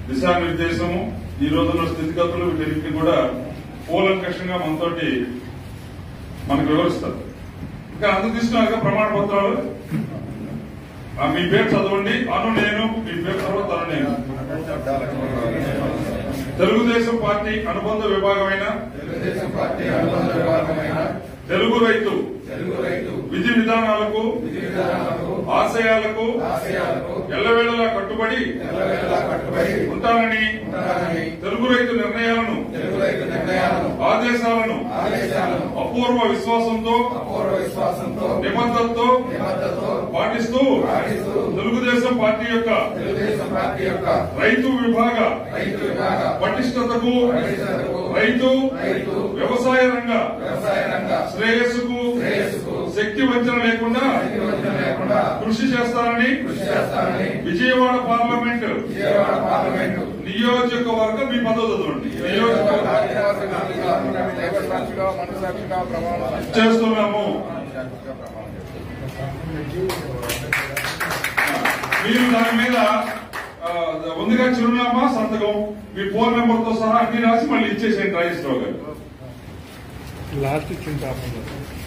దిశానిర్దేశము ఈ రోజున్న స్థితిగతులు వీటన్నిటిని కూడా కూలంకషంగా మనతోటి మనకు వివరిస్తారు ఇంకా అందరు తీసుకున్నాక ప్రమాణ పత్రాలు ఆ, మీ పేరు చదవండి అను నేను మీ పేరు తర్వాత అను నేను తెలుగుదేశం పార్టీ అనుబంధ విభాగమైన తెలుగుదేశం పార్టీ అనుబంధ విభాగమైన తెలుగు రైతు తెలుగు రైతు విధి విధానాలకు విధి విధానాలకు ఆశయాలకు ఆశయాలకు ఎల్లవేళలా కట్టుబడి ఎల్లవేళలా కట్టుబడి ఉంటానని ఉంటానని తెలుగు రైతు నిర్ణయాలను తెలుగు రైతు నిర్ణయాలను ఆదేశాలను ఆదేశాలను అపూర్వ విశ్వాసంతో అపూర్వ విశ్వాసంతో నిబద్ధతతో నిబద్ధతతో పాటిస్తూ పాటిస్తూ తెలుగుదేశం పార్టీ యొక్క తెలుగుదేశం పార్టీ యొక్క రైతు విభాగ రైతు విభాగ పటిష్టతకు పరిశ్రమకు రైతు రైతు వ్యవసాయ రంగ వ్యవసాయ రంగ శ్రేయస్సుకు శ్రేయస్సుకు శక్తి వంచన లేకుండా శక్తివంచన లేకుండా కృషి చేస్తానని కృషి చేస్తానని విజయవాడ పార్లమెంట్ విజయవాడ పార్లమెంటు నియోజకవర్గం మీ పద్ధతి చదవండి నియోజకవర్గం సాక్షిగా మనసాక్షిగా ప్రమాణం చేస్తున్నాము మీరు దాని మీద ఆ, ఉందిగా చిరునామా సంతకం మీ ఫోన్ నెంబర్ తో సహా అన్ని రాసి మళ్ళీ ఇచ్చేసేయండి రాజేశ్వరరావు గారు లాస్ట్ ఇచ్చిన టాప్